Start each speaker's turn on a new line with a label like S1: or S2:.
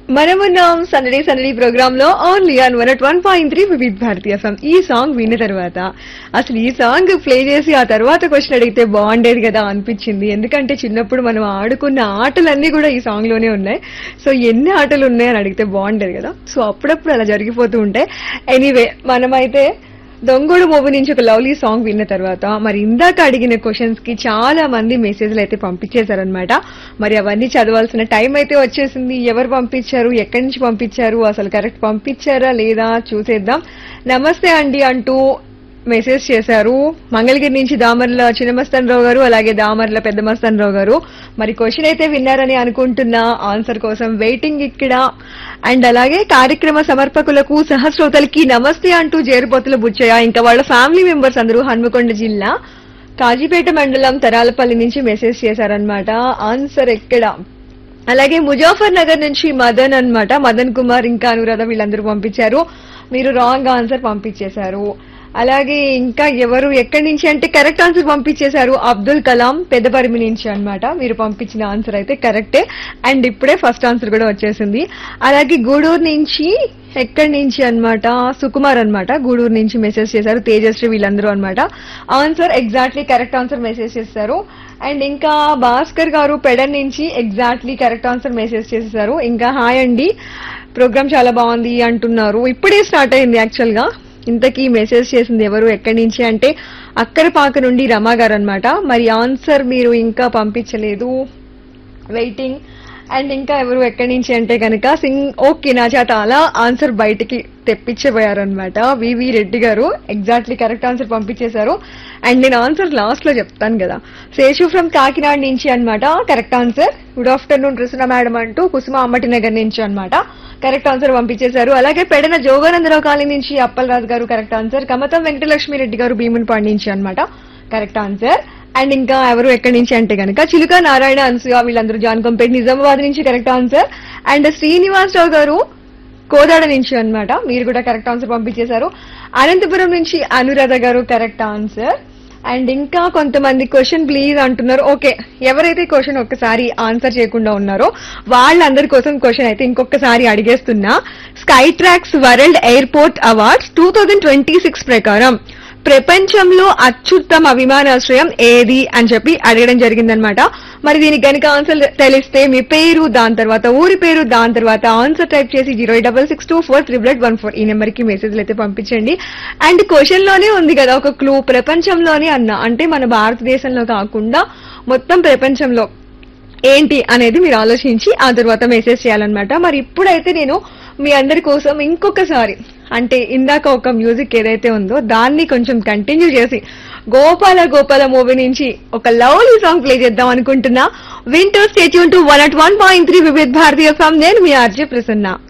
S1: మనమున్నాం సందడి సందడి ప్రోగ్రామ్ లో only on one at one point three Vividh Bharati FM ఈ సాంగ్ విన్న తర్వాత అసలు ఈ సాంగ్ ప్లే చేసి ఆ తర్వాత క్వశ్చన్ అడిగితే బాగుండేది కదా అనిపించింది ఎందుకంటే చిన్నప్పుడు మనం ఆడుకున్న ఆటలన్నీ కూడా ఈ సాంగ్ లోనే ఉన్నాయి సో ఎన్ని ఆటలు ఉన్నాయని అడిగితే బాగుండేది కదా సో అప్పుడప్పుడు అలా జరిగిపోతూ ఉంటాయి ఎనీవే మనమైతే దొంగోడు మూవీ నుంచి ఒక లవ్లీ సాంగ్ విన్న తర్వాత మరి ఇందాక అడిగిన క్వశ్చన్స్ కి చాలా మంది మెసేజ్లు అయితే పంపించేశారనమాట మరి అవన్నీ చదవాల్సిన టైం అయితే వచ్చేసింది ఎవరు పంపించారు ఎక్కడి నుంచి పంపించారు అసలు కరెక్ట్ పంపించారా లేదా చూసేద్దాం నమస్తే అండి అంటూ మెసేజ్ చేశారు మంగళగిరి నుంచి దామర్ల చిన్నమస్తాన్ రావు గారు అలాగే దామర్ల పెద్ద మస్తాన్ రావు గారు మరి క్వశ్చన్ అయితే విన్నారని అనుకుంటున్నా ఆన్సర్ కోసం వెయిటింగ్ ఇక్కడ అండ్ అలాగే కార్యక్రమ సమర్పకులకు సహస్రోతలకి నమస్తే అంటూ జేరుపోతుల బుచ్చయ్య ఇంకా వాళ్ళ ఫ్యామిలీ మెంబర్స్ అందరూ హన్మకొండ జిల్లా కాజీపేట మండలం తరాలపల్లి నుంచి మెసేజ్ చేశారనమాట ఆన్సర్ ఎక్కడ అలాగే ముజాఫర్ నగర్ నుంచి మదన్ అన్నమాట మదన్ కుమార్ ఇంకా అనురాధ వీళ్ళందరూ పంపించారు మీరు రాంగ్ ఆన్సర్ పంపించేశారు అలాగే ఇంకా ఎవరు ఎక్కడి నుంచి అంటే కరెక్ట్ ఆన్సర్ పంపించేశారు అబ్దుల్ కలాం పెద్దపరిమి నుంచి అన్నమాట మీరు పంపించిన ఆన్సర్ అయితే కరెక్టే అండ్ ఇప్పుడే ఫస్ట్ ఆన్సర్ కూడా వచ్చేసింది అలాగే గూడూరు నుంచి ఎక్కడి నుంచి అన్నమాట సుకుమార్ అన్నమాట గూడూరు నుంచి మెసేజ్ చేశారు తేజశ్రీ వీళ్ళందరూ అన్నమాట answer exactly correct answer message చేశారు అండ్ ఇంకా భాస్కర్ గారు పెడన్ నుంచి ఎగ్జాక్ట్లీ కరెక్ట్ ఆన్సర్ మెసేజ్ చేసేసారు ఇంకా హాయ్ అండి ప్రోగ్రామ్ చాలా బాగుంది అంటున్నారు ఇప్పుడే స్టార్ట్ అయింది యాక్చువల్ గా ఇంతకీ మెసేజ్ చేసింది ఎవరు ఎక్కడి నుంచి అంటే అక్కరపాక నుండి రమా గారు అనమాట మరి ఆన్సర్ మీరు ఇంకా పంపించలేదు వెయిటింగ్ అండ్ ఇంకా ఎవరు ఎక్కడి నుంచి అంటే కనుక సింగ్ ఓకే నా చేత అలా ఆన్సర్ బయటికి తెప్పించబోయారనమాట వివి రెడ్డి గారు ఎగ్జాక్ట్లీ కరెక్ట్ ఆన్సర్ పంపించేశారు అండ్ నేను ఆన్సర్ లాస్ట్ లో చెప్తాను కదా శేషు ఫ్రమ్ కాకినాడ నుంచి అన్నమాట కరెక్ట్ ఆన్సర్ గుడ్ ఆఫ్టర్నూన్ రుసున మేడం అంటూ కుసుమ అమ్మటి నగర్ నుంచి అన్నమాట కరెక్ట్ ఆన్సర్ పంపించేశారు అలాగే పెడన జోగానందరావు కాలనీ నుంచి అప్పలరాజు గారు కరెక్ట్ ఆన్సర్ కమతం వెంకటలక్ష్మి రెడ్డి గారు భీమునిపాడు నుంచి అన్నమాట కరెక్ట్ ఆన్సర్ అండ్ ఇంకా ఎవరు ఎక్కడి నుంచి అంటే కనుక చిలుక నారాయణ అన్సూయ వీళ్ళందరూ జాన్కంపేట్ నిజామాబాద్ నుంచి కరెక్ట్ ఆన్సర్ అండ్ శ్రీనివాసరావు గారు కోదాడ నుంచి అన్నమాట మీరు కూడా కరెక్ట్ ఆన్సర్ పంపించేశారు అనంతపురం నుంచి అనురాధ గారు కరెక్ట్ ఆన్సర్ అండ్ ఇంకా కొంతమంది క్వశ్చన్ ప్లీజ్ అంటున్నారు ఓకే ఎవరైతే క్వశ్చన్ ఒక్కసారి ఆన్సర్ చేయకుండా ఉన్నారో వాళ్ళందరి కోసం క్వశ్చన్ అయితే ఇంకొకసారి అడిగేస్తున్నా Skytrax world airport awards two twenty six ప్రకారం ప్రపంచంలో అత్యుత్తమ విమానాశ్రయం ఏది అని చెప్పి అడగడం జరిగిందనమాట మరి దీనికి గనుక ఆన్సర్ తెలిస్తే మీ పేరు దాని తర్వాత ఊరి పేరు దాని తర్వాత ఆన్సర్ టైప్ చేసి zero double six two four triple eight one four ఈ నెంబర్ కి మెసేజ్లు అయితే పంపించండి అండ్ క్వశ్చన్ లోనే ఉంది కదా ఒక క్లూ ప్రపంచంలోనే అన్న అంటే మన భారతదేశంలో కాకుండా మొత్తం ప్రపంచంలో ఏంటి అనేది మీరు ఆలోచించి ఆ తర్వాత మెసేజ్ చేయాలన్నమాట మరి ఇప్పుడైతే నేను మీ అందరి కోసం ఇంకొకసారి అంటే ఇందాక ఒక మ్యూజిక్ ఏదైతే ఉందో దాన్ని కొంచెం కంటిన్యూ చేసి గోపాల గోపాల మూవీ నుంచి ఒక లవ్లీ సాంగ్ ప్లే చేద్దాం అనుకుంటున్నా వింటూ stay tune to one at one point three Vividh Bharati FM నేను మీ ఆర్జే ప్రసన్న